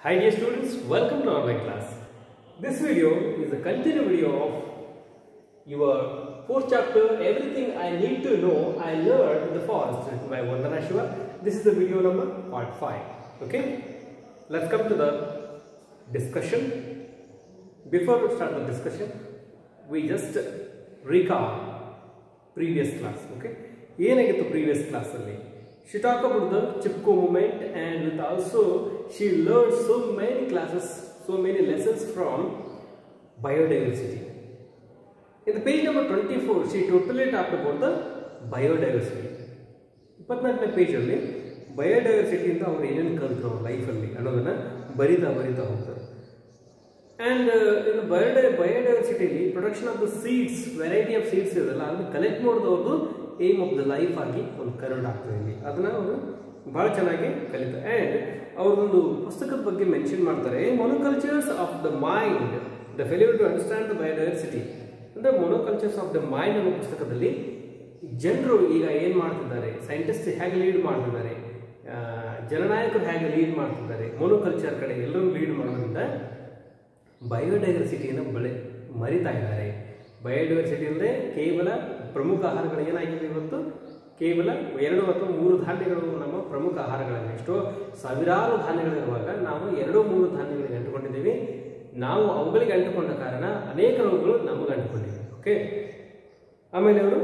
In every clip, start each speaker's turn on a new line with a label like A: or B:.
A: Hi dear students, welcome to online class. This video is a continued video of your fourth chapter, Everything I Need to Know I Learned in the Forest written by Vandana Shiva. This is the video number part 5. Okay, let's come to the discussion. Before we start the discussion, we just recall previous class. Okay, ಏನಾಗಿತ್ತು previous ಕ್ಲಾಸಲ್ಲಿ she talk about the Chipko movement and with also she learn so many classes so many lessons from biodiversity In the page number 24, she totally talked about the biodiversity. ಇಪ್ಪತ್ನಾಲ್ಕನೇ ಪೇಜಲ್ಲಿ ಬಯೋಡೈವರ್ಸಿಟಿಯಿಂದ ಅವ್ರು ಏನೇನು ಕಲ್ತರು ಅವ್ರ ಲೈಫಲ್ಲಿ ಅನ್ನೋದನ್ನ ಬರಿತಾ ಬರಿತಾ ಹೋಗ್ತಾರೆ ಆ್ಯಂಡ್ ಇನ್ನು ಬಯೋಡೈ ಬಯೋಡೈವರ್ಸಿಟಿಲಿ production of the seeds variety of seeds ಇದೆಲ್ಲ ಅದನ್ನ ಕಲೆಕ್ಟ್ ಮಾಡೋದವ್ರದ್ದು ಏಮ್ ಆಫ್ ದ ಲೈಫ್ ಆಗಿ ಒಂದು ಕರಡ್ ಆಗ್ತದೆ ಇಲ್ಲಿ ಅದನ್ನ ಅವರು ಭಾಳ ಚೆನ್ನಾಗಿ ಕಲಿತಾರೆ ಆ್ಯಂಡ್ ಅವ್ರದ್ದೊಂದು ಪುಸ್ತಕದ ಬಗ್ಗೆ ಮೆನ್ಷನ್ ಮಾಡ್ತಾರೆ monocultures of the mind the failure to understand the biodiversity ಅಂದರೆ ಮೊನೋಕಲ್ಚರ್ಸ್ ಆಫ್ ದ ಮೈಂಡ್ ಅನ್ನೋ ಪುಸ್ತಕದಲ್ಲಿ ಜನರು ಈಗ ಏನು ಮಾಡ್ತಿದ್ದಾರೆ ಸೈಂಟಿಸ್ಟ್ ಹೇಗೆ ಲೀಡ್ ಮಾಡ್ತಿದ್ದಾರೆ ಆ, ಜನನಾಯಕರು ಹೇಗೆ ಲೀಡ್ ಮಾಡ್ತಿದ್ದಾರೆ ಮೊನೋಕಲ್ಚರ್ ಕಡೆ ಎಲ್ಲರೂ ಲೀಡ್ ಮಾಡೋದ್ರಿಂದ ಬಯೋಡೈವರ್ಸಿಟಿಯನ್ನು ಬಳೆ ಮರಿತಾ ಇದ್ದಾರೆ ಬಯೋಡೈವರ್ಸಿಟಿ ಅಂದರೆ ಕೇವಲ ಪ್ರಮುಖ ಆಹಾರಗಳು ಏನಾಗಿದೆ ಇವತ್ತು ಕೇವಲ ಎರಡು ಅಥವಾ ಮೂರು ಧಾನ್ಯಗಳು ನಮ್ಮ ಪ್ರಮುಖ ಆಹಾರಗಳಲ್ಲ ಎಷ್ಟೋ ಸಾವಿರಾರು ಧಾನ್ಯಗಳಿರುವಾಗ ನಾವು ಎರಡು ಮೂರು ಧಾನ್ಯಗಳಿಗೆ ಅಂಟುಕೊಂಡಿದ್ದೀವಿ ನಾವು ಅವುಗಳಿಗೆ ಅಂಟುಕೊಂಡ ಕಾರಣ ಅನೇಕ ರೋಗಗಳು ನಮಗೆ ಅಂಟುಕೊಂಡಿವೆ ಓಕೆ ಆಮೇಲೆ ಅವರು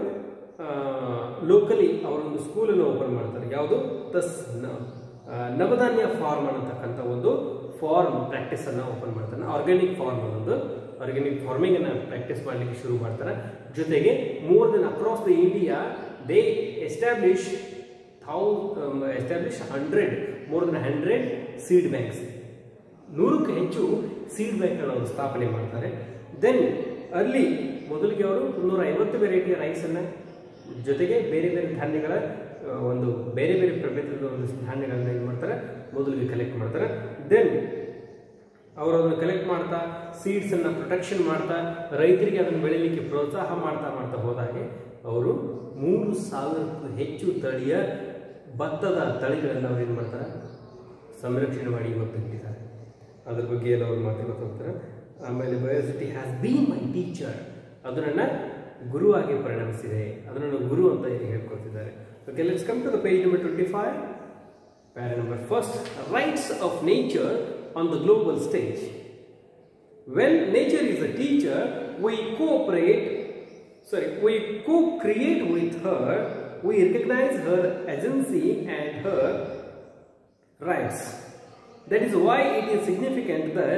A: ಲೋಕಲಿ ಅವರೊಂದು ಸ್ಕೂಲನ್ನು ಓಪನ್ ಮಾಡ್ತಾರೆ ಯಾವುದು ತಸ್ ನ- ಆ, ನವಧಾನ್ಯ ಫಾರ್ಮ್ ಅನ್ನತಕ್ಕಂಥ ಒಂದು ಫಾರ್ಮ್ ಪ್ರಾಕ್ಟೀಸ್ ಅನ್ನ ಓಪನ್ ಮಾಡ್ತಾರೆ ಆರ್ಗ್ಯಾನಿಕ್ ಫಾರ್ಮ್ ಅನ್ನೋದು ಆರ್ಗ್ಯಾನಿಕ್ ಫಾರ್ಮಿಂಗ್ ಅನ್ನ ಪ್ರಾಕ್ಟೀಸ್ ಮಾಡಲಿಕ್ಕೆ ಶುರು ಮಾಡ್ತಾರೆ ಜೊತೆಗೆ more than across the India they establish ಥೌ establish hundred more than hundred seed banks ನೂರಕ್ಕೂ ಹೆಚ್ಚು ಸೀಡ್ ಬ್ಯಾಂಕ್ಗಳನ್ನು ಅವರು ಸ್ಥಾಪನೆ ಮಾಡ್ತಾರೆ ದೆನ್ ಅಲ್ಲಿ ಮೊದಲಿಗೆ ಅವರು ಮುನ್ನೂರ ಐವತ್ತು ವೆರೈಟಿಯ ರೈಸನ್ನು ಜೊತೆಗೆ ಬೇರೆ ಬೇರೆ ಧಾನ್ಯಗಳ ಆ, ಒಂದು ಬೇರೆ ಬೇರೆ ಪ್ರಭೇದದ ಒಂದು ಧಾನ್ಯಗಳನ್ನ ಏನು ಮಾಡ್ತಾರೆ ಮೊದಲಿಗೆ ಕಲೆಕ್ಟ್ ಮಾಡ್ತಾರೆ ದೆನ್ ಅವರು ಅದನ್ನು ಕಲೆಕ್ಟ್ ಮಾಡ್ತಾ ಸೀಡ್ಸನ್ನು ಪ್ರೊಟೆಕ್ಷನ್ ಮಾಡ್ತಾ ರೈತರಿಗೆ ಅದನ್ನು ಬೆಳೀಲಿಕ್ಕೆ ಪ್ರೋತ್ಸಾಹ ಮಾಡ್ತಾ ಮಾಡ್ತಾ ಹೋದಾಗೆ ಅವರು ಮೂರು ಸಾವಿರಕ್ಕೂ ಹೆಚ್ಚು ತಳಿಯ ಭತ್ತದ ತಳಿಗಳನ್ನು ಅವ್ರು ಏನು ಮಾಡ್ತಾರೆ ಸಂರಕ್ಷಣೆ ಮಾಡಿ ಇವತ್ತು ಇಟ್ಟಿದ್ದಾರೆ ಅದ್ರ ಬಗ್ಗೆ ಎಲ್ಲ ಅವ್ರು ಮಾತಾಡ್ತಾ ಹೋಗ್ತಾರೆ ಆಮೇಲೆ ಬಯೋಸಿಟಿ ಹ್ಯಾಸ್ ಬೀನ್ ಮೈ ಟೀಚರ್ ಅದು ನನ್ನ ಗುರುವಾಗಿ ಪರಿಣಮಿಸಿದೆ ಅದು ನನ್ನ ಗುರು ಅಂತ ಇಲ್ಲಿ ಹೇಳ್ಕೊಳ್ತಿದ್ದಾರೆ okay let's come to the page number twenty five para number first rights of nature on the global stage When nature is a teacher, we cooperate, sorry, we co-create with her, we recognize her agency and her rights. That is why it is significant that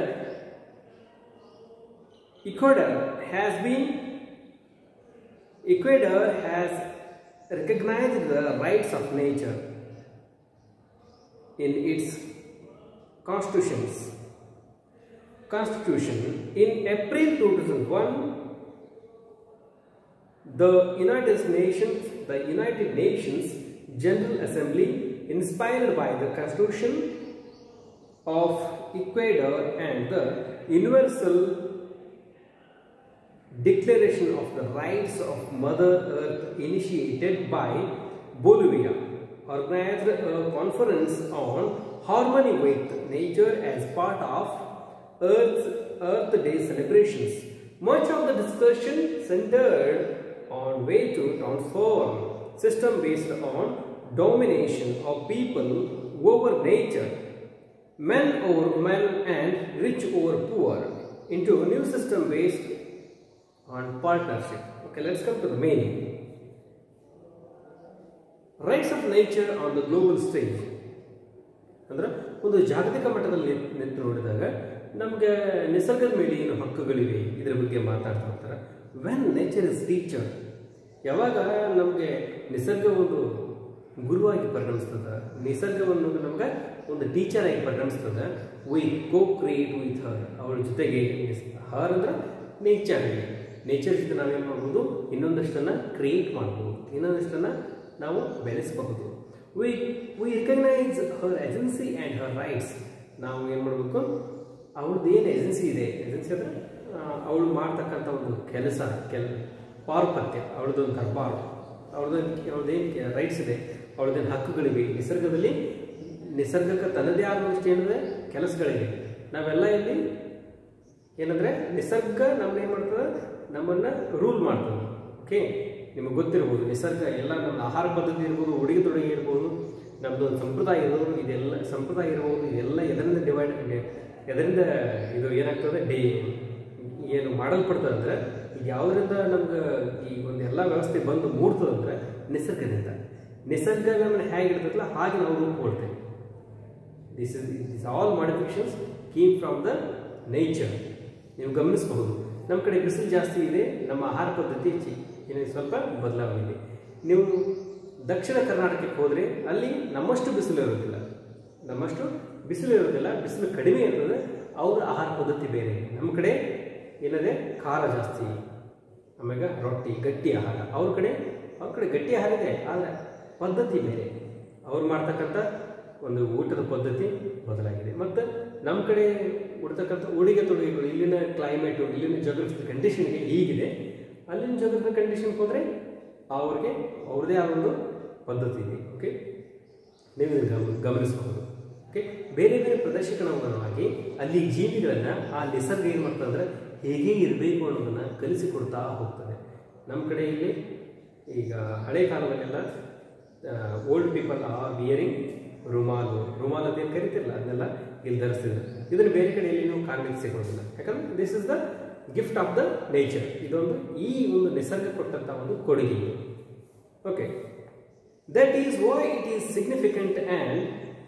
A: Ecuador has been, Ecuador has recognized the rights of nature in its constitutions. Constitution in April 2001 the United Nations the United Nations General Assembly inspired by the Constitution of Ecuador and the Universal Declaration of the Rights of Mother Earth initiated by Bolivia organized a conference on harmony with nature as part of Earth, Earth Day celebrations. Much of the discussion centered on way to transform system based on domination of people over nature, men over women and rich over poor into a new system based on partnership. Okay, let's come to the meaning. Rights of nature on the global stage ಅಂದ್ರೆ ಒಂದು ಜಾಗತಿಕ ಮಟ್ಟದಲ್ಲಿ ನಿಂತ್- ನಿಂತು ನೋಡಿದಾಗ ನಮಗೆ ನಿಸರ್ಗದ ಮೇಲೆ ಏನು ಹಕ್ಕುಗಳಿವೆ ಇದರ ಬಗ್ಗೆ ಮಾತಾಡ್ತಾ ಹೋಗ್ತಾರೆ ವೆನ್ ನೇಚರ್ ಇಸ್ ಟೀಚರ್ ಯಾವಾಗ ನಮಗೆ ನಿಸರ್ಗ ಒಂದು ಗುರುವಾಗಿ ಪರಿಣಮಿಸ್ತದ ನಿಸರ್ಗವನ್ನು ನಮ್ಗೆ ಒಂದು ಟೀಚರ್ ಆಗಿ ಪರಿಣಮಿಸ್ತದ we co create with her ಅವಳ ಜೊತೆಗೆ ಹರ್ ಅಂದ್ರೆ ನೇಚರ್ ನೇಚರ್ ಜೊತೆ ನಾವೇನು ಮಾಡ್ಬೋದು ಇನ್ನೊಂದಷ್ಟನ್ನ ಕ್ರಿಯೇಟ್ ಮಾಡ್ಬೋದು ಇನ್ನೊಂದಷ್ಟನ್ನ ನಾವು ಬೆಳೆಸಬಹುದು we we recognise her agency and her rights ನಾವು ಏನು ಮಾಡಬೇಕು ಅವಳದ್ದು ಏನು ಏಜೆನ್ಸಿ ಇದೆ ಏಜೆನ್ಸಿ ಅಂದರೆ ಅವಳು ಮಾಡ್ತಕ್ಕಂಥ ಒಂದು ಕೆಲಸ ಕೆಲ ಪಾರುಪತ್ಯ ಅವಳದೊಂದು ದರ್ಬಾರು ಅವಳದೊಂದು ಅವಳದೇನು ರೈಟ್ಸ್ ಇದೆ ಅವಳದೇನು ಹಕ್ಕುಗಳಿವೆ ನಿಸರ್ಗದಲ್ಲಿ ನಿಸರ್ಗಕ್ಕೆ ತನ್ನದೇ ಆದ ಒಂದಿಷ್ಟು ಏನಿದೆ ಕೆಲಸಗಳಿವೆ ನಾವೆಲ್ಲ ಇಲ್ಲಿ ಏನಂದ್ರೆ ನಿಸರ್ಗ ನಮ್ಮನ್ನ ಏನು ಮಾಡ್ತದೆ ನಮ್ಮನ್ನ ರೂಲ್ ಮಾಡ್ತದೆ ಓಕೆ ನಿಮಗೆ ಗೊತ್ತಿರ್ಬೋದು ನಿಸರ್ಗ ಎಲ್ಲ ನಮ್ಮ ಆಹಾರ ಪದ್ಧತಿ ಇರ್ಬೋದು ಉಡುಗೆ ತೊಡುಗೆ ಇರ್ಬೋದು ನಮ್ಮದು ಒಂದು ಸಂಪ್ರದಾಯ ಇರೋದು ಇದೆಲ್ಲ ಸಂಪ್ರದಾಯ ಇರ್ಬೋದು ಇದೆಲ್ಲ ಎದರಿಂದ ಡಿವೈಡ್ ಎದರಿಂದ ಇದು ಏನಾಗ್ತದೆ ಡೇ ಏನು ಮಾಡಲ್ಪಡ್ತದೆ ಅಂದ್ರೆ ಇದು ಯಾವುದರಿಂದ ನಮ್ಗೆ ಈ ಒಂದು ಎಲ್ಲ ವ್ಯವಸ್ಥೆ ಬಂದು ಮೂಡ್ತದೆ ಅಂದ್ರೆ ನಿಸರ್ಗದಿಂದ ನಿಸರ್ಗ ನಮ್ಮನ್ನು ಹೇಗೆ ಇರ್ತದಲ್ಲ ಹಾಗೆ ನಾವು ರೂಪುಗೊಳ್ತೇವೆ this is this all modifications came from the nature ನೀವು ಗಮನಿಸಬಹುದು ನಮ್ಮ ಕಡೆ ಬಿಸಿಲು ಜಾಸ್ತಿ ಇದೆ ನಮ್ಮ ಆಹಾರ ಪದ್ಧತಿ ಚಿ- ಏನು ಸ್ವಲ್ಪ ಬದಲಾವಣೆ ಇದೆ ನೀವು ದಕ್ಷಿಣ ಕರ್ನಾಟಕಕ್ಕೆ ಹೋದರೆ ಅಲ್ಲಿ ನಮ್ಮಷ್ಟು ಬಿಸಿಲು ಇರೋದಿಲ್ಲ ನಮ್ಮಷ್ಟು ಬಿಸಿಲು ಇರೋದಿಲ್ಲ ಬಿಸಿಲು ಕಡಿಮೆ ಇರ್ತದೆ ಅವರ ಆಹಾರ ಪದ್ಧತಿ ಬೇರೆ ನಮ್ಮ ಕಡೆ ಏನಿದೆ ಖಾರ ಜಾಸ್ತಿ ಆಮ್ಯಾಗ ರೊಟ್ಟಿ ಗಟ್ಟಿ ಆಹಾರ ಅವ್ರ ಕಡೆ ಅವ್ರ ಕಡೆ ಗಟ್ಟಿ ಆಹಾರ ಇದೆ ಆದರೆ ಪದ್ಧತಿ ಬೇರೆ ಅವ್ರು ಮಾಡ್ತಕ್ಕಂಥ ಒಂದು ಊಟದ ಪದ್ಧತಿ ಬದಲಾಗಿದೆ ಮತ್ತು ನಮ್ಮ ಕಡೆ ಉಡ್ತಕ್ಕಂಥ ಉಡುಗೆ ತೊಡುಗೆಗಳು ಇಲ್ಲಿನ ಕ್ಲೈಮೇಟು ಇಲ್ಲಿನ ಜೋಗ್ರಫಿಕಲ್ ಕಂಡೀಷನ್ಗೆ ಹೀಗಿದೆ ಅಲ್ಲಿನ ಜೋಗ್ರಫಿಕಲ್ ಕಂಡೀಷನ್ಗೆ ಹೋದರೆ ಅವ್ರಿಗೆ ಅವ್ರದ್ದೇ ಆದ ಒಂದು ಪದ್ಧತಿ ಇದೆ ಓಕೆ ನೀವು ಇದನ್ನ ಗಮ ಗಮನಿಸಬಹುದು ಓಕೆ ಬೇರೆ ಬೇರೆ ಪ್ರದೇಶಕ್ಕನುಗುಣವಾಗಿ ಅಲ್ಲಿ ಜೀವಿಗಳನ್ನು ಆ ನಿಸರ್ಗ ಏನು ಮಾಡ್ತದೆ ಅಂದರೆ ಹೇಗೆ ಇರಬೇಕು ಅನ್ನೋದನ್ನು ಕಲಿಸಿಕೊಡ್ತಾ ಹೋಗ್ತದೆ ನಮ್ಮ ಕಡೆ ಇಲ್ಲಿ ಈಗ ಹಳೆ ಕಾಲದಲ್ಲೆಲ್ಲ ಓಲ್ಡ್ ಪೀಪಲ್ ಆರ್ ವಿಯರಿಂಗ್ ರುಮಾಲು ರುಮಾಲ್ ಅದೇನು ಕರಿತಿರಲ್ಲ ಅದನ್ನೆಲ್ಲ ಇಲ್ಲಿ ಧರಿಸ್ತಿದ್ರು ಇದನ್ನು ಬೇರೆ ಕಡೆ ಎಲ್ಲಿ ನೀವು ಕಾಣ್ಲಿಕ್ಕೆ ಸಿಗೋದಿಲ್ಲ ಯಾಕಂದ್ರೆ this is the gift of the nature ಇದೊಂದು ಈ ಒಂದು ನಿಸರ್ಗ ಕೊಟ್ಟಂಥ ಒಂದು ಕೊಡುಗೆ okay that is why it is significant and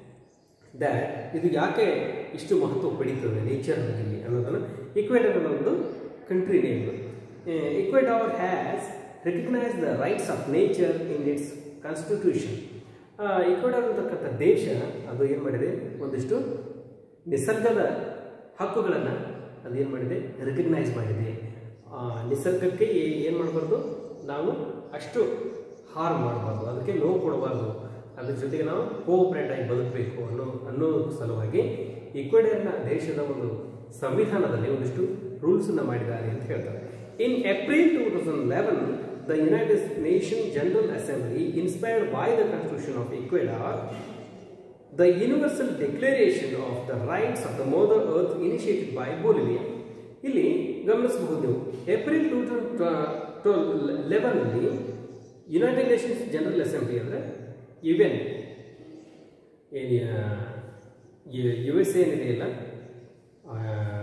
A: that ಇದು ಯಾಕೆ ಇಷ್ಟು ಮಹತ್ವ ಪಡೀತದೆ ನೇಚರ್ನಲ್ಲಿ ಅನ್ನೋದನ್ನು ಇಕ್ವೇಡರ್ ಅನ್ನೋ ಒಂದು country name Ecuador has recognise the rights of nature in its constitution Ecuador ಅಂತಕ್ಕಂಥ ದೇಶ ಅದು ಏನು ಮಾಡಿದೆ ಒಂದಿಷ್ಟು ನಿಸರ್ಗದ ಹಕ್ಕುಗಳನ್ನು ಅದು ಏನು ಮಾಡಿದೆ ರೆಕಗ್ನೈಸ್ ಮಾಡಿದೆ ಆ, ನಿಸರ್ಗಕ್ಕೆ ಏನು ಮಾಡಬಾರ್ದು ನಾವು ಅಷ್ಟು ಹಾರ್ಮ್ ಮಾಡಬಾರ್ದು ಅದಕ್ಕೆ ನೋವು ಕೊಡಬಾರ್ದು ಅದ್ರ ಜೊತೆಗೆ ನಾವು ಕೋಆಪರೇಟ್ ಆಗಿ ಬದುಕಬೇಕು ಅನ್ನೋ ಅನ್ನೋ ಸಲುವಾಗಿ ಇಕ್ವೆಡರ್ನ ದೇಶದ ಒಂದು ಸಂವಿಧಾನದಲ್ಲಿ ಒಂದಿಷ್ಟು ರೂಲ್ಸನ್ನು ಮಾಡಿದ್ದಾರೆ ಅಂತ ಹೇಳ್ತಾರೆ in April two thousand eleven the United Nation General Assembly inspired by the constitution of Ecuador The Universal Declaration of the Rights of the Mother Earth initiated by Bolivia. ಇಲ್ಲಿ ಗಮನಿಸಬಹುದು ನೀವು ಏಪ್ರಿಲ್ ಟೂ ತೌಸಂಡ್ ಲೆವೆನಲ್ಲಿ United Nations General Assembly ಅಂದರೆ UN ಏನು U S ಏನಿದೆಯಲ್ಲ ಆ,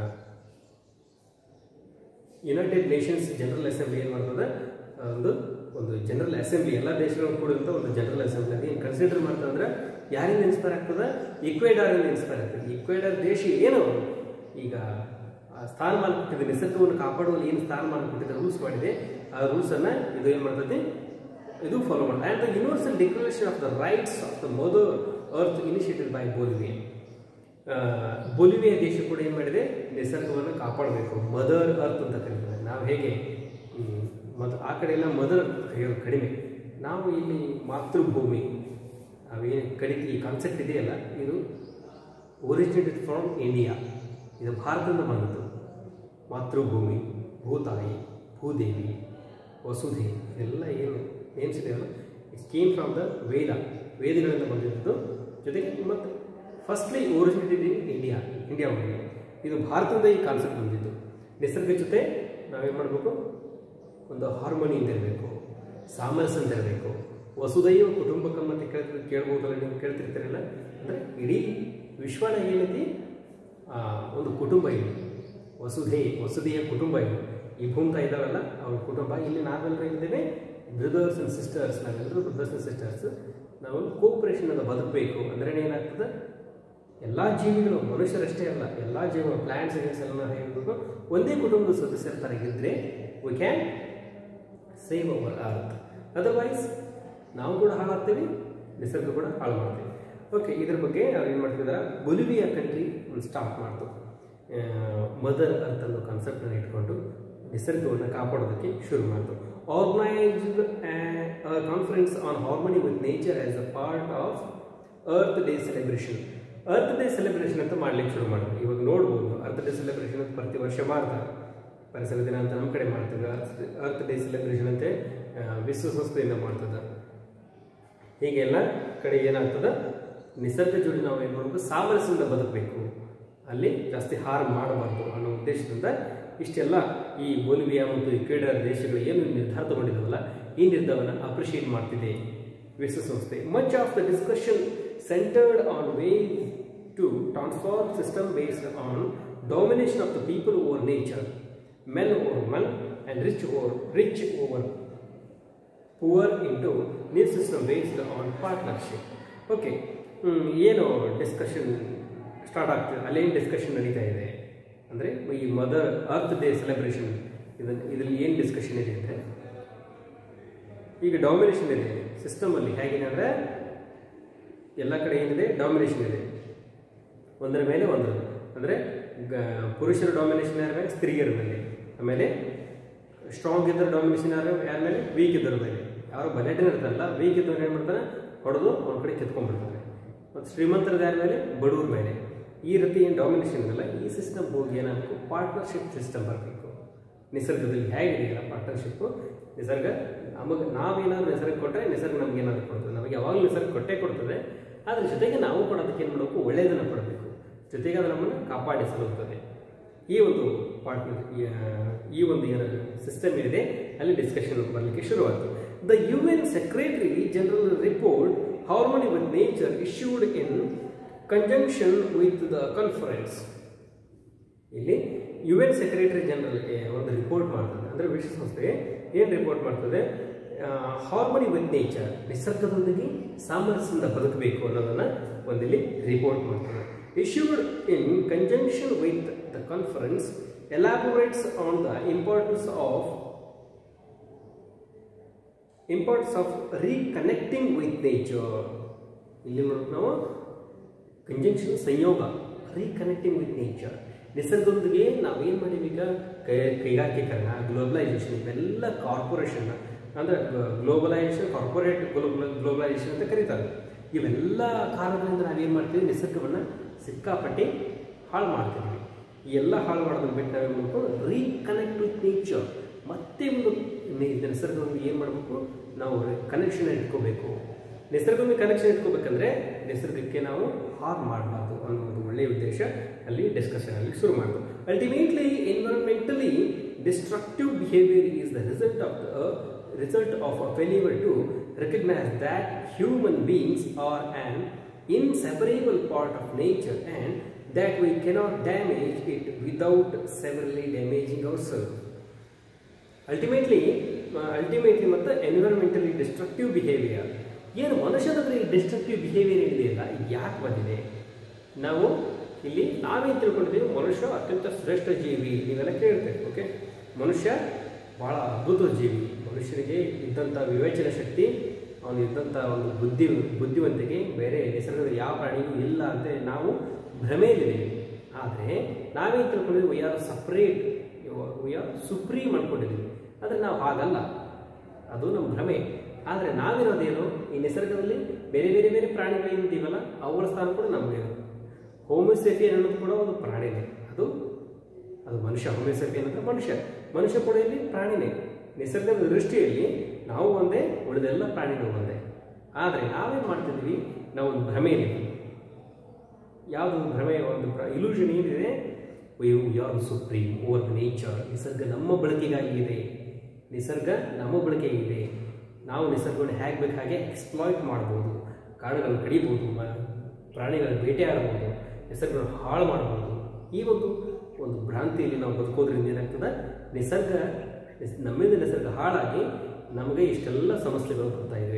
A: United Nations General assembly ಏನು ಮಾಡ್ತದೆ ಆ, ಒಂದು ಒಂದು ಜನರಲ್ ಅಸೆಂಬ್ಲಿ ಎಲ್ಲ ದೇಶಗಳು ಕೂಡಿದಂಥ ಒಂದು ಜನರಲ್ ಅಸೆಂಬ್ಲಿ ಏನು ಕನ್ಸಿಡರ್ ಮಾಡ್ತದೆ ಅಂದ್ರೆ ಯಾರಿಂದ ಇನ್ಸ್ಪೈರ್ ಆಗ್ತದೆ ಇಕ್ವೇಡಾರಿಂದ ಇನ್ಸ್ಪೈರ್ ಆಗ್ತದೆ ಇಕ್ವೇಡಾರ್ ದೇಶ ಏನು ಈಗ ಆ ಸ್ಥಾನಮಾನ ಕೊಟ್ಟಿದೆ ನಿಸರ್ಗವನ್ನು ಕಾಪಾಡುವಲ್ಲಿ ಏನು ಸ್ಥಾನಮಾನ ಕೊಟ್ಟಿದೆ ರೂಲ್ಸ್ ಮಾಡಿದೆ ಆ ರೂಲ್ಸನ್ನು ಇದು ಏನು ಮಾಡ್ತದೆ ಇದು ಫಾಲೋ ಮಾಡ್ತಾರೆ and the Universal Declaration of the rights of the Mother Earth initiated by Bolivia Bolivia ದೇಶ ಕೂಡ ಏನು ಮಾಡಿದೆ ನಿಸರ್ಗವನ್ನು ಕಾಪಾಡಬೇಕು ಮದರ್ ಅರ್ತ್ ಅಂತ ಕರೀತಾರೆ ನಾವು ಹೇಗೆ ಮತ್ತು ಆ ಕಡೆ ಎಲ್ಲ ಮದರ್ ಕರೆಯೋದು ಕಡಿಮೆ ನಾವು ಇಲ್ಲಿ ಮಾತೃಭೂಮಿ ನಾವೇನು ಕಡಿತ ಈ ಕಾನ್ಸೆಪ್ಟ್ ಇದೆಯಲ್ಲ ಇದು ಒರಿಜಿನೇಟೆಡ್ ಫ್ರಮ್ ಇಂಡಿಯಾ ಇದು ಭಾರತದಿಂದ ಬಂದದ್ದು ಮಾತೃಭೂಮಿ ಭೂತಾಯಿ ಭೂದೇವಿ ವಸುಧೆ ಇದೆಲ್ಲ ಏನು ನೇಮ್ಸ್ ಇದೆಯಲ್ಲ it's came from the Veda ವೇದಗಳಿಂದ ಬಂದಿದ್ದು ಜೊತೆಗೆ ಮತ್ತು firstly originated in India India ಒಳಗೆ ಇದು ಭಾರತದಿಂದ ಈ ಕಾನ್ಸೆಪ್ಟ್ ಬಂದಿದ್ದು ನಿಸರ್ಗ ಜೊತೆ ನಾವೇನು ಮಾಡಬೇಕು ಒಂದು ಹಾರ್ಮೋನಿಯಿಂದ ಇರಬೇಕು ಸಾಮರಸ್ಯದಿಂದ ಇರಬೇಕು ವಸುದೈವ ಕುಟುಂಬಕಂ ಅಂತ ಕೇಳ್ತಿ ಕೇಳ್ಬೋದಲ್ಲ ನೀವು ಕೇಳ್ತಿರ್ತೀರಲ್ಲ ಅಂದರೆ ಇಡೀ ವಿಶ್ವನ ಏನೈತಿ ಆ, ಒಂದು ಕುಟುಂಬ ಇದೆ ವಸುಧೆ ವಸುದೆಯ ಕುಟುಂಬ ಇದು ಈ ಭೂಮಿತ ಇದ್ದಾವಲ್ಲ ಅವ್ರ ಕುಟುಂಬ ಇಲ್ಲಿ ನಾವೆಲ್ಲರೂ ಏನಿದ್ದೇವೆ ಬ್ರದರ್ಸ್ ಆ್ಯಂಡ್ ಸಿಸ್ಟರ್ಸ್ ನಾವೆಲ್ಲರೂ ಬ್ರದರ್ಸ್ ಆ್ಯಂಡ್ ಸಿಸ್ಟರ್ಸ್ ನಾವು ಕೋಪರೇಷನ್ ಬದುಕಬೇಕು ಅಂದ್ರೆ ಏನಾಗ್ತದೆ ಎಲ್ಲ ಜೀವಿಗಳು ಮನುಷ್ಯರಷ್ಟೇ ಅಲ್ಲ ಎಲ್ಲ ಜೀವಿಗಳು ಪ್ಲಾಂಟ್ಸ್ ಗಿಟ್ಸ್ ಎಲ್ಲ ನಾವು ಹೇಳ್ಬೇಕು ಒಂದೇ ಕುಟುಂಬದ ಸದಸ್ಯರ ಥರ ಇದ್ದರೆ we can save our earth otherwise ನಾವು ಕೂಡ ಹಾಳಾಗ್ತೀವಿ ನಿಸರ್ಗ ಕೂಡ ಹಾಳು ಮಾಡ್ತೀವಿ ಓಕೆ ಇದ್ರ ಬಗ್ಗೆ ಅವ್ರು ಏನು ಮಾಡ್ತಿದ್ದಾರೆ ಬೊಲಿವಿಯಾ ಕಂಟ್ರಿ ಒಂದು ಸ್ಟಾರ್ಟ್ ಮಾಡ್ತು ಮದರ್ ಅರ್ತ್ ಅನ್ನೋ ಕಾನ್ಸೆಪ್ಟನ್ನು ಇಟ್ಕೊಂಡು ನಿಸರ್ಗವನ್ನು ಕಾಪಾಡೋದಕ್ಕೆ ಶುರು ಮಾಡ್ತು organised conference on harmony with nature as a part of Earth Day celebration Earth Day celebration ಅಂತ ಮಾಡ್ಲಿಕ್ಕೆ ಶುರು ಮಾಡಿದ್ರು ಇವಾಗ ನೋಡ್ಬೋದು ಅರ್ತ್ ಡೇ ಸೆಲೆಬ್ರೇಷನ್ ಅಂತ ಪ್ರತಿ ವರ್ಷ ಮಾಡ್ತಾರೆ ಪರಿಸರ ದಿನ ಅಂತ ನಮ್ಮ ಕಡೆ ಮಾಡ್ತಿದ್ರು ಅರ್ತ್ ಅರ್ತ್ ಡೇ ಸೆಲೆಬ್ರೇಷನ್ ಅಂತೆ ಆ, ವಿಶ್ವಸಂಸ್ಥೆಯಿಂದ ಮಾಡ್ತದೆ ಹೀಗೆಲ್ಲ ಕಡೆ ಏನಾಗ್ತದೆ ನಿಸರ್ಗ ಜೋಡಿ ನಾವು ಏನು ಮಾಡಬೇಕು ಸಾಮರಸ್ಯದಿಂದ ಬದುಕಬೇಕು ಅಲ್ಲಿ ಜಾಸ್ತಿ ಹಾರ್ಮ್ ಮಾಡಬಾರ್ದು ಅನ್ನೋ ಉದ್ದೇಶದಿಂದ ಇಷ್ಟೆಲ್ಲ ಈ ಬೋಲಿವಿಯಾ ಮತ್ತು ಈಕ್ವೇಡರ್ ದೇಶಗಳು ಏನು ನಿರ್ಧಾರ ತಗೊಂಡಿದ್ದಾವಲ್ಲ ಈ ನಿರ್ಧಾರವನ್ನು ಅಪ್ರಿಷಿಯೇಟ್ ಮಾಡ್ತಿದೆ ವಿಶ್ವಸಂಸ್ಥೆ much of the discussion centred on way to transform system based on domination of the people over nature men over man and rich over rich over poor into new system based on partnership okay ಏನು discussion start ಆಗ್ತದೆ ಅಲ್ಲೇನು discussion ನಡೀತಾ ಇದೆ ಅಂದರೆ ಈ mother earth Day celebration ಇದನ್ನು ಇದರಲ್ಲಿ ಏನು ಡಿಸ್ಕಷನ್ ಇದೆ ಅಂದರೆ ಈಗ ಡಾಮಿನೇಷನ್ ಇದೆ ಸಿಸ್ಟಮಲ್ಲಿ ಹೇಗಿದೆ ಅಂದರೆ ಎಲ್ಲ ಕಡೆ ಏನಿದೆ ಡಾಮಿನೇಷನ್ ಇದೆ ಒಂದರ ಮೇಲೆ ಒಂದು ಅಂದರೆ ಪುರುಷರ ಡಾಮಿನೇಷನ್ ಯಾರ ಮೇಲೆ ಸ್ತ್ರೀಯರ ಮೇಲೆ ಆಮೇಲೆ ಸ್ಟ್ರಾಂಗ್ ಇದ್ದರೆ ಡಾಮಿನೇಷನ್ ಯಾರ ಯಾರ ಮೇಲೆ ವೀಕ್ ಇದ್ದರ ಮೇಲೆ ಯಾರು ಬಲೆಟನ್ ಇರ್ತಾರಲ್ಲ ವೀಕ್ ಇದ್ದವ್ರು ಏನು ಮಾಡ್ತಾನೆ ಹೊಡೆದು ಅವ್ರ ಕಡೆ ಕಿತ್ಕೊಂಡ್ಬಿಡ್ತಾರೆ ಮತ್ತು ಶ್ರೀಮಂತರದ ಯಾರ ಮೇಲೆ ಬಡವ್ರ ಮೇಲೆ ಈ ರೀತಿ ಏನು ಡಾಮಿನೇಷನ್ ಇದಲ್ಲ ಈ ಸಿಸ್ಟಮ್ ಹೋಗಿ ಏನಾಗಬೇಕು ಪಾರ್ಟ್ನರ್ಶಿಪ್ ಸಿಸ್ಟಮ್ ಬರಬೇಕು ನಿಸರ್ಗದಲ್ಲಿ ಹೇಗಿದೆಯಲ್ಲ ಪಾರ್ಟ್ನರ್ಶಿಪ್ಪು ನಿಸರ್ಗ ನಮಗೆ ನಾವೇನಾದ್ರು ನಿಸರ್ಗ ಕೊಟ್ಟರೆ ನಿಸರ್ಗ ನಮ್ಗೆ ಏನಾದ್ರು ಕೊಡ್ತದೆ ನಮಗೆ ಯಾವಾಗಲೂ ನಿಸರ್ಗ ಕೊಟ್ಟೇ ಕೊಡ್ತದೆ ಅದ್ರ ಜೊತೆಗೆ ನಾವು ಕೂಡ ಅದಕ್ಕೆ ಏನು ಮಾಡಬೇಕು ಒಳ್ಳೆಯದನ್ನು ಕೊಡಬೇಕು ಜೊತೆಗೆ ಅದು ನಮ್ಮನ್ನು ಕಾಪಾಡಿಸಲುತ್ತದೆ ಈ ಒಂದು ಪಾರ್ಟ್ನರ್ ಈ ಒಂದು ಏನು ಸಿಸ್ಟಮ್ ಏನಿದೆ ಅಲ್ಲಿ ಡಿಸ್ಕಷನ್ ಬರಲಿಕ್ಕೆ ಶುರುವಾಯಿತು the U N secretary general report harmony with nature issued in conjunction with the conference ಇಲ್ಲಿ ಯು ಎನ್ ಸೆಕ್ರೆಟರಿ ಜನರಲ್ ಒಂದು ರಿಪೋರ್ಟ್ ಮಾಡ್ತದೆ ಅಂದರೆ ವಿಶ್ವಸಂಸ್ಥೆ ಏನು ರಿಪೋರ್ಟ್ ಮಾಡ್ತದೆ ಹಾರ್ಮೋನಿ ವಿತ್ ನೇಚರ್ ನಿಸರ್ಗದೊಂದಿಗೆ ಸಾಮರಸ್ಯದಿಂದ ಬದುಕಬೇಕು ಅನ್ನೋದನ್ನು ಒಂದಿಲ್ಲಿ ರಿಪೋರ್ಟ್ ಮಾಡ್ತದೆ issued in conjunction with the conference elaborates on the importance of importance of reconnecting with nature ಇಲ್ಲಿ ನೋಡೋದು ನಾವು ಕಂಜಂಕ್ಷನ್ ಸಂಯೋಗ ರೀಕನೆಕ್ಟಿಂಗ್ ವಿತ್ ನೇಚರ್ ನಿಸರ್ಗದೊಂದಿಗೆ ನಾವೇನು ಮಾಡೀವಿ ಈಗ ಕೈ ಕೈಗಾರಿಕೀಕರಣ ಗ್ಲೋಬಲೈಸೇಷನ್ ಇವೆಲ್ಲ ಕಾರ್ಪೊರೇಷನ್ ಅಂದರೆ ಗ್ಲೋಬಲೈಸೇಷನ್ ಕಾರ್ಪೊರೇಟ್ ಗ್ಲೋಬಲೈಸೇಷನ್ ಅಂತ ಕರೀತಾರೆ ಇವೆಲ್ಲ ಕಾರಣಗಳಿಂದ ನಾವೇನು ಮಾಡ್ತೀವಿ ನಿಸರ್ಗವನ್ನು ಸಿಕ್ಕಾಪಟ್ಟೆ ಹಾಳು ಮಾಡ್ತಿದ್ವಿ ಈ ಎಲ್ಲ ಹಾಳು ಮಾಡೋದನ್ನು ಬಿಟ್ಟು ನಾವೇನು ಮಾಡಬೇಕು ರೀಕನೆಕ್ಟ್ ವಿತ್ ನೇಚರ್ ಮತ್ತೆ ಒಂದು ನಿಸರ್ಗದೊಂದಿಗೆ ಏನು ಮಾಡಬೇಕು ನಾವು ಕನೆಕ್ಷನ್ ಇಟ್ಕೋಬೇಕು ನಿಸರ್ಗದೊಂದಿಗೆ ಕನೆಕ್ಷನ್ ಇಟ್ಕೋಬೇಕಂದ್ರೆ ನಿಸರ್ಗಕ್ಕೆ ನಾವು ಹಾರ್ಮ್ ಮಾಡಬಾರ್ದು ಅನ್ನೋ ಒಂದು ಒಳ್ಳೆಯ ಉದ್ದೇಶ ಅಲ್ಲಿ ಡಿಸ್ಕಷನ್ ಅಲ್ಲಿ ಶುರು ಮಾಡಿದ್ರು ultimately environmentally destructive behaviour is the result of the result of a failure to recognise that human beings are an inseparable part of nature and that we cannot damage it without severely damaging our self ultimately ultimately ಮತ್ತು environmentally destructive behaviour ಏನು ಮನುಷ್ಯನಲ್ಲಿ destructive behaviour ಏನಿದೆಯಲ್ಲ ಯಾಕೆ ಬಂದಿದೆ ನಾವು ಇಲ್ಲಿ ನಾವೇನು ತಿಳ್ಕೊಂಡಿದ್ದೀವಿ ಮನುಷ್ಯ ಅತ್ಯಂತ ಶ್ರೇಷ್ಠ ಜೀವಿ ನೀವೆಲ್ಲ ಕೇಳ್ತೇವೆ ಓಕೆ ಮನುಷ್ಯ ಭಾಳ ಅದ್ಭುತ ಜೀವಿ ಮನುಷ್ಯನಿಗೆ ಇದ್ದಂಥ ವಿವೇಚನ ಶಕ್ತಿ ಅವನು ಇದ್ದಂಥ ಒಂದು ಬುದ್ಧಿ ಬುದ್ಧಿವಂತಿಕೆ ಬೇರೆ ನಿಸರ್ಗದಲ್ಲಿ ಯಾವ ಪ್ರಾಣಿಗೂ ಇಲ್ಲ ಅಂತ ನಾವು ಭ್ರಮೆಯಲ್ಲಿದ್ದೀವಿ ಆದರೆ ನಾವೇನು ತಿಳ್ಕೊಂಡಿದ್ದೀವಿ we are separate we are supreme ಅಂದ್ಕೊಂಡಿದ್ದೀವಿ ಆದರೆ ನಾವು ಹಾಗಲ್ಲ ಅದು ನಮ್ಮ ಭ್ರಮೆ ಆದರೆ ನಾವಿರೋದೇನು ಈ ನಿಸರ್ಗದಲ್ಲಿ ಬೇರೆ ಬೇರೆ ಬೇರೆ ಪ್ರಾಣಿಗಳೇನಿದ್ದೀವಲ್ಲ ಅವುಗಳ ಸ್ಥಾನ ಕೂಡ ನಮಗೆ ಹೋಮಿಸೆಫಿಯನ್ ಅನ್ನೋದು ಕೂಡ ಒಂದು ಪ್ರಾಣಿನೇ ಅದು ಅದು ಮನುಷ್ಯ ಹೋಮಿಸೆಫಿಯನ್ ಅಂದರೆ ಮನುಷ್ಯ ಮನುಷ್ಯ ಕೂಡ ಇಲ್ಲಿ ಪ್ರಾಣಿನೇ ನಿಸರ್ಗದ ದೃಷ್ಟಿಯಲ್ಲಿ ನಾವು ಒಂದೇ ಉಳಿದೆಲ್ಲ ಪ್ರಾಣಿಗಳು ಒಂದೇ ಆದರೆ ನಾವೇನು ಮಾಡ್ತಿದ್ವಿ ನಾವು ಒಂದು ಭ್ರಮೆಯಲ್ಲಿದ್ದೀವಿ ಯಾವುದು ಭ್ರಮೆ ಒಂದು ಇಲ್ಯೂಷನ್ ಏನಿದೆ ಯಾರು ಸುಪ್ರೀಂ ಓವರ್ ನೇಚರ್ ನಿಸರ್ಗ ನಮ್ಮ ಬಳಕೆಗಾಗಿ ಇದೆ ನಿಸರ್ಗ ನಮ್ಮ ಬಳಕೆಗಿದೆ ನಾವು ನಿಸರ್ಗವನ್ನು ಹೇಗೆ ಬೇಕು ಹಾಗೆ ಎಕ್ಸ್ಪ್ಲಾಯ್ಟ್ ಮಾಡ್ಬೋದು ಕಾಡುಗಳನ್ನು ಕಡಿಬೋದು ಪ್ರಾಣಿಗಳನ್ನು ಬೇಟೆಯಾಡ್ಬೋದು ನಿಸರ್ಗವನ್ನು ಹಾಳು ಮಾಡ್ಬೋದು ಈ ಒಂದು ಒಂದು ಭ್ರಾಂತಿಯಲ್ಲಿ ನಾವು ಬದುಕೋದ್ರಿಂದ ಏನಾಗ್ತದೆ ನಿಸರ್ಗ ನಮ್ಮಿಂದ ನಿಸರ್ಗ ಹಾಳಾಗಿ ನಮಗೆ ಇಷ್ಟೆಲ್ಲ ಸಮಸ್ಯೆಗಳು ಬರ್ತಾ ಇವೆ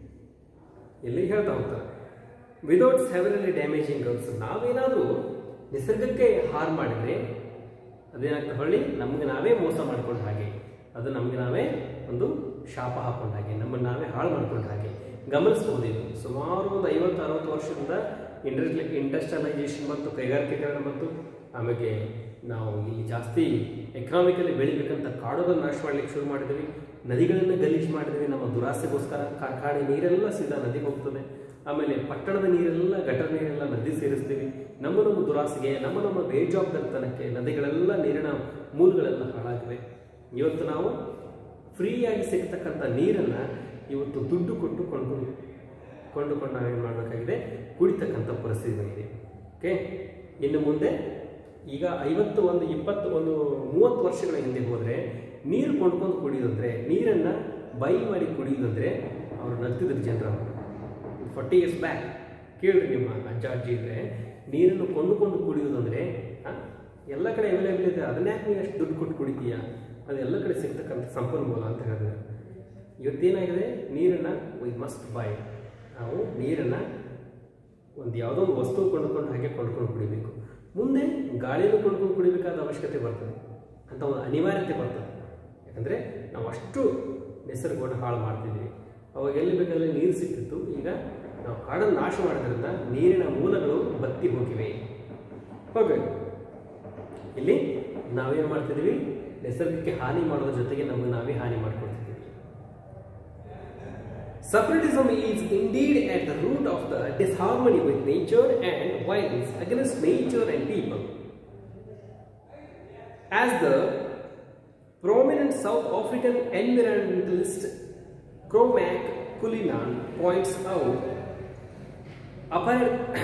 A: ಇಲ್ಲಿ ಹೇಳ್ತಾ ಹೋಗ್ತಾರೆ ವಿದೌಟ್ ಸೆವರಲಿ ಡ್ಯಾಮೇಜಿಂಗ್ ಗರ್ಲ್ಸ್ ನಾವೇನಾದರೂ ನಿಸರ್ಗಕ್ಕೆ ಹಾರ್ ಮಾಡಿದರೆ ಅದೇನಾಗ್ತದೆ ಹೊಳ್ಳಿ ನಮಗೆ ನಾವೇ ಮೋಸ ಮಾಡ್ಕೊಂಡ ಹಾಗೆ ಅದು ನಮಗೆ ನಾವೇ ಒಂದು ಶಾಪ ಹಾಕೊಂಡ ಹಾಗೆ ನಮ್ಮನ್ನು ನಾವೇ ಹಾಳು ಮಾಡ್ಕೊಂಡ ಹಾಗೆ ಗಮನಿಸ್ಬೋದು ಇದು ಸುಮಾರು ಒಂದು ಐವತ್ತು ಅರವತ್ತು ವರ್ಷದಿಂದ ಇಂಡಸ್ಟ್ರಿ ಇಂಡಸ್ಟ್ರಿಯಲೈಸೇಷನ್ ಮತ್ತು ಕೈಗಾರಿಕೀಕರಣ ಮತ್ತು ಆಮೇಲೆ ನಾವು ಇಲ್ಲಿ ಜಾಸ್ತಿ ಎಕನಾಮಿಕಲಿ ಬೆಳಿಬೇಕಂತ ಕಾಡುಗಳನ್ನು ನಾಶ ಮಾಡಲಿಕ್ಕೆ ಶುರು ಮಾಡಿದ್ವಿ ನದಿಗಳನ್ನು ಗಲೀಜು ಮಾಡಿದ್ವಿ ನಮ್ಮ ದುರಾಸೆಗೋಸ್ಕರ ಕಾರ್ಖಾನೆ ನೀರೆಲ್ಲ ಸೀದಾ ನದಿಗೆ ಹೋಗ್ತದೆ ಆಮೇಲೆ ಪಟ್ಟಣದ ನೀರೆಲ್ಲ ಗಟರ್ ನೀರೆಲ್ಲ ನದಿ ಸೇರಿಸ್ತೀವಿ ನಮ್ಮ ನಮ್ಮ ದುರಾಸೆಗೆ ನಮ್ಮ ನಮ್ಮ ಬೇಜವಾಬ್ದಾರಿತನಕ್ಕೆ ನದಿಗಳೆಲ್ಲ ನೀರಿನ ಮೂಲಗಳೆಲ್ಲ ಹಾಳಾಗಿವೆ ಇವತ್ತು ನಾವು ಫ್ರೀಯಾಗಿ ಸಿಗ್ತಕ್ಕಂಥ ನೀರನ್ನು ಇವತ್ತು ದುಡ್ಡು ಕೊಟ್ಟು ಕೊಂಡು ಕೊಂಡುಕೊಂಡು ನಾವೇನು ಮಾಡಬೇಕಾಗಿದೆ ಕುಡಿತಕ್ಕಂಥ ಪರಿಸ್ಥಿತಿ ಬಂದಿದೆ ಓಕೆ ಇನ್ನು ಮುಂದೆ ಈಗ ಐವತ್ತು ಒಂದು ಇಪ್ಪತ್ತು ಒಂದು ಮೂವತ್ತು ವರ್ಷಗಳ ಹಿಂದೆ ಹೋದರೆ ನೀರು ಕೊಂಡ್ಕೊಂಡು ಕುಡಿಯೋದಂದ್ರೆ ನೀರನ್ನು ಬೈ ಮಾಡಿ ಕುಡಿಯೋದಂದ್ರೆ ಅವರು ನಗ್ತಿದ್ರು ಜನರು ಫಾರ್ಟಿ ಇಯರ್ಸ್ ಬ್ಯಾಕ್ ಕೇಳ್ರಿ ನಿಮ್ಮ ಅಜ್ಜ ಅಜ್ಜಿ ಇದ್ರೆ ನೀರನ್ನು ಕೊಂಡುಕೊಂಡು ಕುಡಿಯೋದಂದ್ರೆ ಆ, ಎಲ್ಲ ಕಡೆ ಅವೈಲೇಬಲ್ ಇದೆ ಅದನ್ನ ಯಾಕೆ ನೀವು ಅಷ್ಟು ದುಡ್ಡು ಕೊಟ್ಟು ಕುಡಿತೀಯಾ ಅದು ಎಲ್ಲ ಕಡೆ ಸಿಗ್ತಕ್ಕಂಥ ಸಂಪನ್ಮೂಲ ಅಂತ ಹೇಳಿದ್ರೆ ಇವತ್ತೇನಾಗಿದೆ ನೀರನ್ನು ವಿ ಮಸ್ಟ್ ಬೈ ನಾವು ನೀರನ್ನು ಒಂದು ಯಾವುದೋ ಒಂದು ವಸ್ತು ಕೊಂಡುಕೊಂಡು ಹಾಗೆ ಕೊಂಡ್ಕೊಂಡು ಕುಡಿಬೇಕು ಮುಂದೆ ಗಾಳಿಯನ್ನು ಕೊಂಡ್ಕೊಂಡು ಕುಡಿಬೇಕಾದ ಅವಶ್ಯಕತೆ ಬರ್ತದೆ ಅಂತ ಒಂದು ಅನಿವಾರ್ಯತೆ ಬರ್ತದೆ ಯಾಕಂದರೆ ನಾವು ಅಷ್ಟು ನಿಸರ್ಗವನ್ನು ಹಾಳು ಮಾಡ್ತಿದ್ವಿ ಅವಾಗ ಎಲ್ಲಿ ಬೇಕಾದ್ರೆ ನೀರು ಸಿಕ್ತಿತ್ತು ಈಗ ನಾವು ಕಾಡನ್ನು ನಾಶ ಮಾಡೋದ್ರಿಂದ ನೀರಿನ ಮೂಲಗಳು ಬತ್ತಿ ಹೋಗಿವೆ ಓಕೆ ಇಲ್ಲಿ ನಾವೇನು ಮಾಡ್ತಿದ್ವಿ ನಿಸರ್ಗಕ್ಕೆ ಹಾನಿ ಮಾಡೋದ್ರ ಜೊತೆಗೆ ನಮಗೆ ನಾವೇ ಹಾನಿ ಮಾಡ್ಕೊಳ್ತಿದ್ವಿ Separatism is indeed at the root of the disharmony with nature and violence against nature and people. As the prominent South African environmentalist Cormac Cullinan points out, apar-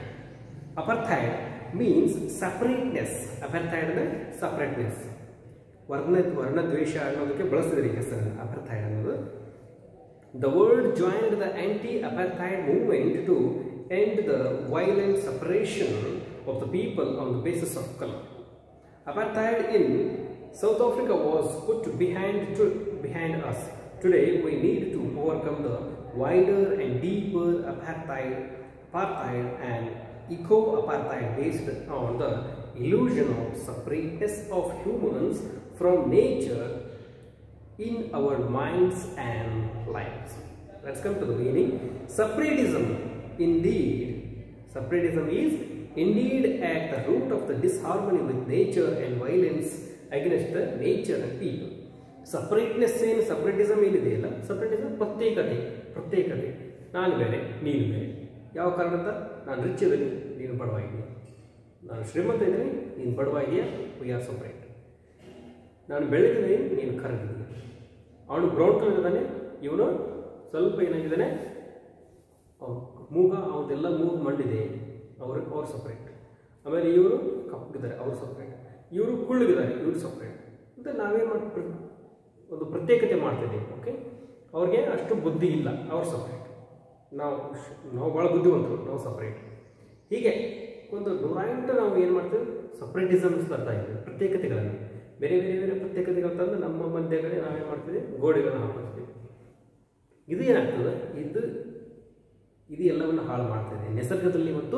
A: apartheid means separateness. Apartheid ಅಂದರೆ separateness. ವರ್ಣ ವರ್ಣದ್ವೇಷ ಅನ್ನೋದಕ್ಕೆ ಬಳಸಿದ್ರಿ ಹೆಸರನ್ನು ಅಪರ್ಥೈಡ್ ಅನ್ನೋದು The world joined the anti-apartheid movement to end the violent separation of the people on the basis of color. Apartheid in South Africa was put behind, to, behind us. Today we need to overcome the wider and deeper apartheid, apartheid and eco-apartheid based on the illusion of separateness of humans from nature in our minds and lives. Let's come to the meaning. Separatism, indeed, separatism is indeed at the root of the disharmony with nature and violence against the nature and people. Separateness ಏನು separatism ಏನಿದೆಯಲ್ಲ ಸಪ್ರೇಟಿಸಮ್ ಪ್ರತ್ಯೇಕತೆ ಪ್ರತ್ಯೇಕತೆ ನಾನು ಬೇರೆ ನೀನು ಬೇರೆ ಯಾವ ಕಾರಣದಿಂದ ನಾನು ರಿಚ್ ಇದ್ದೀನಿ ನೀನು ಬಡವಾಗಿದ್ದೀನಿ ನಾನು ಶ್ರೀಮಂತ ಇದ್ದೀನಿ ನೀನು ಬಡವಾಗಿದೆಯಾ ವಿ ಆರ್ ಸಪ್ರೇಟ್ ನಾನು ಬೆಳಗಿದ್ದೀನಿ ನೀನು ಕರಗಿದ್ದೀನಿ ಅವನು ಬ್ರೌನ್ ಕಲರ್ ಇದ್ದಾನೆ ಇವನು ಸ್ವಲ್ಪ ಏನಾಗಿದ್ದಾನೆ ಅವ್ನ್ ಮೂಗ ಅವನ್ನೆಲ್ಲ ಮೂಗು ಮಂಡಿದೆ ಅವರು ಅವ್ರು ಸಪ್ರೇಟ್ ಆಮೇಲೆ ಇವರು ಕಪ್ಪಗಿದ್ದಾರೆ ಅವ್ರು ಸಪ್ರೇಟ್ ಇವರು ಕುಳ್ಳಗಿದ್ದಾರೆ ಇವರು ಸಪ್ರೇಟ್ ಅಂತ ನಾವೇ ಮಾಡಿ ಪ್ರ- ಒಂದು ಪ್ರತ್ಯೇಕತೆ ಮಾಡ್ತಿದ್ದೀವಿ ಓಕೆ ಅವ್ರಿಗೆ ಅಷ್ಟು ಬುದ್ಧಿ ಇಲ್ಲ ಅವ್ರು ಸಪ್ರೇಟ್ ನಾವು ಶ್- ನಾವು ಭಾಳ ಬುದ್ಧಿವಂತರು ನಾವು ಸಪ್ರೇಟ್ ಹೀಗೆ ಒಂದು ನೂರಾಂಟು ನಾವು ಏನು ಮಾಡ್ತೀವಿ ಸಪ್ರೇಟಿಸಮ್ಸ್ ತರ್ತಾ ಇದ್ದೀವಿ ಪ್ರತ್ಯೇಕತೆಗಳನ್ನು ಬೇರೆ ಬೇರೆ ಬೇರೆ ಪ್ರತ್ಯೇಕತೆಗಳು ತಂದು ನಮ್ಮ ಮಧ್ಯದಲ್ಲಿ ನಾವೇನು ಮಾಡ್ತೀವಿ ಗೋಡೆಗಳನ್ನು ಹಾಕೊಳ್ತೀವಿ ಇದು ಏನಾಗ್ತದೆ ಇದು ಇದು ಎಲ್ಲವನ್ನು ಹಾಳು ಮಾಡ್ತಿದೆ ನಿಸರ್ಗದಲ್ಲಿ ಇವತ್ತು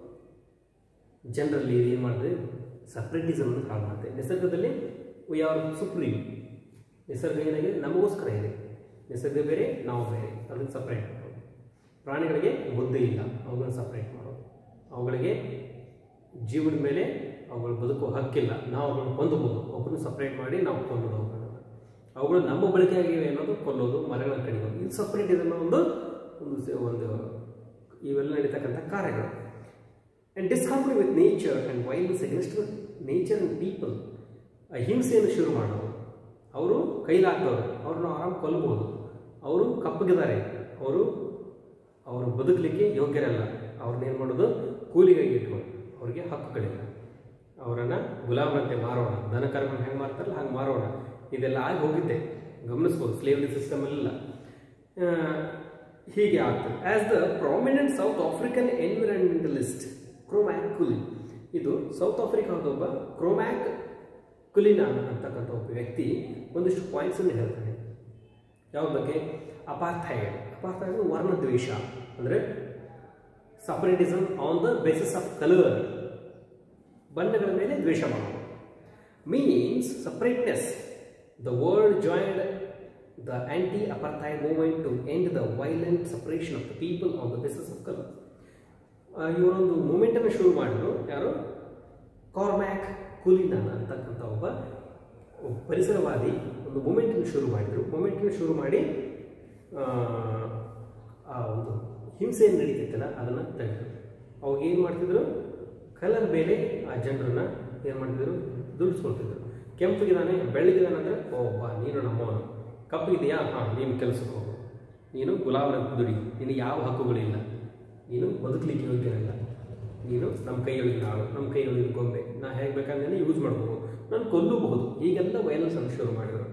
A: ಜನರಲ್ಲಿ ಇದು ಏನು ಮಾಡ್ತದೆ ಸಪ್ರೇಟಿಸಮ್ ಹಾಳು ಮಾಡ್ತದೆ ನಿಸರ್ಗದಲ್ಲಿ ವಿ ಆರ್ ಸುಪ್ರೀಂ ನಿಸರ್ಗ ಏನಾಗಿದೆ ನಮಗೋಸ್ಕರ ಇದೆ ನಿಸರ್ಗ ಬೇರೆ ನಾವು ಬೇರೆ ಅದನ್ನು ಸಪ್ರೇಟ್ ಮಾಡೋದು ಪ್ರಾಣಿಗಳಿಗೆ ಬುದ್ಧಿ ಇಲ್ಲ ಅವುಗಳನ್ನು ಸಪ್ರೇಟ್ ಮಾಡೋದು ಅವುಗಳಿಗೆ ಜೀವದ ಮೇಲೆ ಅವುಗಳು ಬದುಕುವ ಹಕ್ಕಿಲ್ಲ ನಾವು ಅವುಗಳನ್ನು ಕೊಂದಬಹುದು ಅವುಗಳನ್ನು ಸಪ್ರೇಟ್ ಮಾಡಿ ನಾವು ಕೊಲ್ಲೋದು ಅವುಗಳನ್ನ ಅವುಗಳು ನಮ್ಮ ಬಳಕೆಯಾಗಿವೆ ಅನ್ನೋದು ಕೊಲ್ಲೋದು ಮರಗಳನ್ನು ಕಡಿಯೋದು ಇದು ಸಪ್ರೇಟ್ ಇದನ್ನು ಒಂದು ಒಂದು ಸ- ಒಂದು ಇವೆಲ್ಲ ನಡೀತಕ್ಕಂಥ ಕಾರ್ಯಗಳು and disharmony with nature and violence against nature and people ಅಹಿಂಸೆಯನ್ನು ಶುರು ಮಾಡೋರು ಅವರು ಕೈಲಾಗ್ತವ್ರು ಅವ್ರನ್ನ ಆರಾಮ್ ಕೊಲ್ಬೋದು ಅವರು ಕಪ್ಪಗಿದ್ದಾರೆ ಅವರು ಅವರು ಬದುಕಲಿಕ್ಕೆ ಯೋಗ್ಯರಲ್ಲ ಅವ್ರನ್ನ ಏನು ಮಾಡೋದು ಕೂಲಿಗಾಗಿ ಇಟ್ಕೊಂಡು ಅವ್ರಿಗೆ ಹಕ್ಕುಗಳಿಲ್ಲ ಅವರನ್ನು ಗುಲಾಮರಂತೆ ಮಾರೋಣ ದನ ಕರ್ಕೊಂಡು ಹೆಂಗೆ ಮಾರ್ತಾರಲ್ಲ ಹಂಗೆ ಮಾರೋಣ ಇದೆಲ್ಲ ಆಗಿ ಹೋಗಿದ್ದೆ ಗಮನಿಸ್ಬೋದು ಸ್ಲೇವರಿ ಸಿಸ್ಟಮಲ್ಲ ಹೀಗೆ ಆಗ್ತದೆ as the prominent South African environmentalist Cormac ಕುಲಿ ಇದು ಸೌತ್ ಆಫ್ರಿಕಾದ ಒಬ್ಬ ಕ್ರೋಮ್ಯಾಕ್ ಕುಲಿನಾನ್ ಅಂತಕ್ಕಂಥ ಒಬ್ಬ ವ್ಯಕ್ತಿ ಒಂದಿಷ್ಟು ಪಾಯಿಂಟ್ಸನ್ನು ಹೇಳ್ತಾನೆ ಯಾವ ಬಗ್ಗೆ ಅಪಾರ್ಥೈಡ್ ಅಪಾರ್ಥೈಡ್ ವರ್ಣದ್ವೇಷ ಅಂದರೆ separatism on the basis of colour ಬಣ್ಣಗಳ ಮೇಲೆ ದ್ವೇಷ ಮಾಡೋದು means separateness the world joined the anti apartheid movement to end the violent separation of the people on the basis of colour ಇವರೊಂದು ಮೂಮೆಂಟನ್ನು ಶುರು ಮಾಡಿದ್ರು ಯಾರು ಕಾರ್ಮ್ಯಾಕ್ ಕುಲಿನಾನ್ ಅಂತಕ್ಕಂಥ ಒಬ್ಬ ಒಬ್ಬ ಪರಿಸರವಾದಿ ಒಂದು ಮೂಮೆಂಟನ್ನು ಶುರು ಮಾಡಿದರು ಮೂಮೆಂಟನ್ನು ಶುರು ಮಾಡಿ ಆ, ಆ ಒಂದು ಹಿಂಸೆ ಏನು ನಡೀತಿತ್ತಲ್ಲ ಅದನ್ನು ತೆಗೆದ್ರು ಅವಾಗ ಏನು ಮಾಡ್ತಿದ್ರು ಕಲರ್ ಮೇಲೆ ಆ ಜನರನ್ನ ಏನು ಮಾಡ್ತಿದ್ರು ದುಡಿಸ್ಕೊಳ್ತಿದ್ರು ಕೆಂಪಗಿದಾನೆ ಬೆಳ್ಳಗಿದಾನೆ ಅಂದರೆ ಓ ಬಾ ನೀನು ನಮ್ಮವನು ಕಪ್ಪಗಿದೆಯಾ ಹಾಂ ನೀನು ಕೆಲಸಕ್ಕೆ ಹೋಗು ನೀನು ಗುಲಾಮನ ದುಡಿ ನಿನಗೆ ಯಾವ ಹಕ್ಕುಗಳಿಲ್ಲ ನೀನು ಬದುಕಲಿಕ್ಕೆ ಯೋಗ್ಯನಲ್ಲ ನೀನು ನಮ್ಮ ಕೈಯೊಳಗಿನ ಆಳು ನಮ್ಮ ಕೈಯೊಳಗಿನ ಗೊಂಬೆ ನಾ ಹೇಗೆ ಬೇಕಾದ್ರೆ ಯೂಸ್ ಮಾಡ್ಬೋದು ನಾನು ಕೊಲ್ಲಬಹುದು ಹೀಗೆಲ್ಲ ವೈಲೆನ್ಸ್ ಅನ್ನು ಶುರು ಮಾಡಿದರು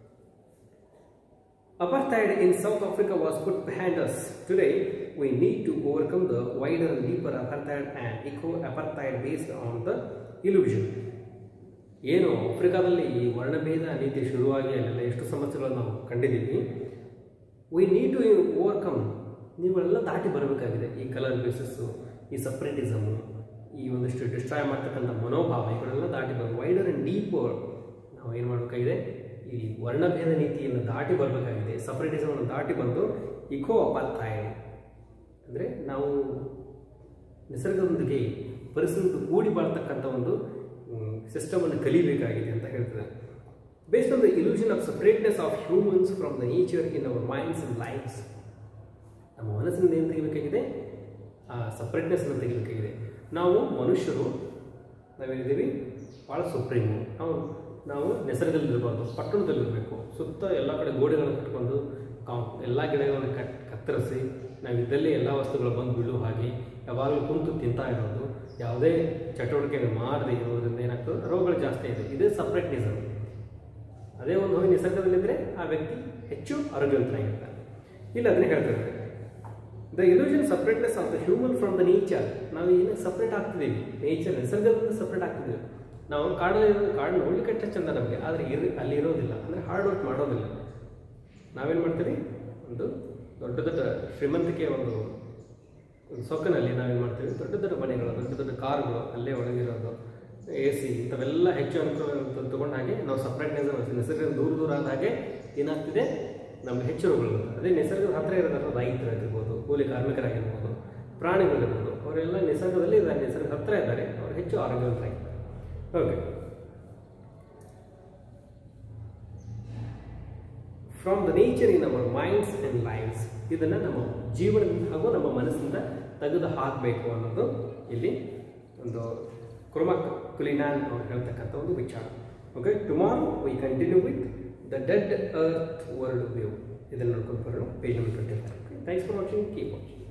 A: Apartheid in South Africa was put behind us. Today, we need to overcome the wider and deeper apartheid and eco-apartheid based on the illusion. ಏನು ಆಫ್ರಿಕಾದಲ್ಲಿ ಈ ವರ್ಣಭೇದ ನೀತಿ ಶುರುವಾಗಿ ಅಲ್ಲೆಲ್ಲ ಎಷ್ಟು ಸಮಸ್ಯೆಗಳನ್ನು ನಾವು ಕಂಡಿದ್ದೀವಿ ವಿ ನೀಡ್ ಟು ಓವರ್ಕಮ್ ನೀವೆಲ್ಲ ದಾಟಿ ಬರಬೇಕಾಗಿದೆ ಈ ಕಲರ್ ಬೇಸಿಸ್ಸು ಈ ಸಪ್ರೇಟಿಸಮು ಈ ಒಂದಿಷ್ಟು ಡಿಸ್ಟ್ರಾಯ್ ಮಾಡ್ತಕ್ಕಂಥ ಮನೋಭಾವ ಇವುಗಳೆಲ್ಲ ದಾಟಿ ಬರೋದು ವೈಡರ್ ಆ್ಯಂಡ್ ಡೀಪ್ ನಾವು ಏನು ಮಾಡಬೇಕಾಗಿದೆ ಈ ವರ್ಣಭೇದ ನೀತಿಯನ್ನು ದಾಟಿ ಬರಬೇಕಾಗಿದೆ ಸಪ್ರೇಟಿಸಮನ್ನು ದಾಟಿ ಬಂದು ಇಕೋ ಅಪಾರ್ಥಾಯ್ ಅಂದರೆ ನಾವು ನಿಸರ್ಗದೊಂದಿಗೆ ಪರಿಸರದ ಕೂಡಿ ಬಾಳ್ತಕ್ಕಂಥ ಒಂದು ಸಿಸ್ಟಮನ್ನು ಕಲಿಬೇಕಾಗಿದೆ ಅಂತ ಹೇಳ್ತಾರೆ based on the illusion of separateness of humans from the nature in our minds and lifes ನಮ್ಮ ಮನಸ್ಸಿನಿಂದ ಏನು ತೆಗಿಬೇಕಾಗಿದೆ ಆ ಸಪ್ರೇಟ್ನೆಸ್ನ ತೆಗಿಬೇಕಾಗಿದೆ ನಾವು ಮನುಷ್ಯರು ನಾವೇನಿದ್ದೀವಿ ಭಾಳ ಸುಪ್ರೀಮು ನಾವು ನಾವು ನಿಸರ್ಗದಲ್ಲಿರಬಾರ್ದು ಪಟ್ಟಣದಲ್ಲಿರಬೇಕು ಸುತ್ತ ಎಲ್ಲ ಕಡೆ ಗೋಡೆಗಳನ್ನು ಕಟ್ಕೊಂಡು ಕಾಂ ಎಲ್ಲ ಗಿಡಗಳನ್ನು ಕಟ್ ಕತ್ತರಿಸಿ ನಾವು ಇದ್ದಲ್ಲಿ ಎಲ್ಲ ವಸ್ತುಗಳು ಬಂದು ಬೀಳುವ ಹಾಗೆ ಯಾವಾಗಲೂ ಕುಂತು ತಿಂತಾ ಇರೋದು ಯಾವುದೇ ಚಟುವಟಿಕೆ ಮಾಡದೆ ಇರೋದ್ರಿಂದ ಏನಾಗ್ತದೆ ರೋಗಗಳು ಜಾಸ್ತಿ ಇದೆ ಇದೇ ಸಪ್ರೇಟ್ನಿಸಮ್ ಅದೇ ಒಂದು ಹೋಗಿ ನಿಸರ್ಗದಲ್ಲಿದ್ದರೆ ಆ ವ್ಯಕ್ತಿ ಹೆಚ್ಚು ಆರೋಗ್ಯವಂತನಾಗಿರ್ತಾನೆ ಇಲ್ಲ ಅದನ್ನೇ ಹೇಳ್ತಾರೆ the illusion separateness of the human from the nature ನಾವು ಏನು ಸಪ್ರೇಟ್ ಆಗ್ತಿದ್ದೀವಿ ನೇಚರ್ ನಿಸರ್ಗದಿಂದ ಸಪ್ರೇಟ್ ಆಗ್ತಿದ್ದೀವಿ ನಾವು ಕಾಡಲ್ಲಿ ಕಾಡು ನೋಡ್ಲಿಕ್ಕೆ ಅಷ್ಟೇ ಚಂದ ನಮಗೆ ಆದರೆ ಇರ್ ಅಲ್ಲಿ ಇರೋದಿಲ್ಲ ಅಂದರೆ ಹಾರ್ಡ್ ವರ್ಕ್ ಮಾಡೋದಿಲ್ಲ ನಾವೇನು ಮಾಡ್ತೀವಿ ಒಂದು ದೊಡ್ಡ ದೊಡ್ಡ ಶ್ರೀಮಂತಿಕೆ ಒಂದು ಒಂದು ಸೊಕ್ಕಿನಲ್ಲಿ ನಾವೇನು ಮಾಡ್ತೀವಿ ದೊಡ್ಡ ದೊಡ್ಡ ಮನೆಗಳು ದೊಡ್ಡ ದೊಡ್ಡ ಕಾರುಗಳು ಅಲ್ಲೇ ಒಳಗಿರೋದು ಎ ಸಿ ಇಂಥವೆಲ್ಲ ಹೆಚ್ಚು ಅನುಕೂಲ ತಗೊಂಡ ಹಾಗೆ ನಾವು ಸಪ್ರೇಟ್ನೆಸ್ ನಿಸರ್ಗ ದೂರ ದೂರ ಆದ ಹಾಗೆ ಏನಾಗ್ತಿದೆ ನಮ್ಗೆ ಹೆಚ್ಚು ರೋಗಗಳು ಬರ್ತವೆ. ಅದೇ ನಿಸರ್ಗದ ಹತ್ತಿರ ಇರೋದಾದ್ರೆ ರೈತರಾಗಿರ್ಬೋದು ಕೂಲಿ ಕಾರ್ಮಿಕರಾಗಿರ್ಬೋದು ಪ್ರಾಣಿಗಳಿರ್ಬೋದು ಅವರೆಲ್ಲ ನಿಸರ್ಗದಲ್ಲಿ ಇದ್ದಾರೆ ನಿಸರ್ಗ ಹತ್ತಿರ ಇದ್ದಾರೆ ಅವರು ಹೆಚ್ಚು ಆರೋಗ್ಯವಂತರಾಗಿದ್ದಾರೆ okay from the nature in our minds and lifes ಇದನ್ನು ನಮ್ಮ ಜೀವನದಿಂದ ಹಾಗೂ ನಮ್ಮ ಮನಸ್ಸಿಂದ ತೆಗೆದು ಹಾಕಬೇಕು ಅನ್ನೋದು ಇಲ್ಲಿ ಒಂದು ಕ್ರೊಮಕ್ ಕುಲಿನಾನ್ ಅವ್ರು ಹೇಳ್ತಕ್ಕಂಥ ಒಂದು ವಿಚಾರ okay tomorrow we continue with the dead earth world view ಇದನ್ನು ನೋಡ್ಕೊಂಡು ಬರೋಣ page number twenty five thanks for watching keep watching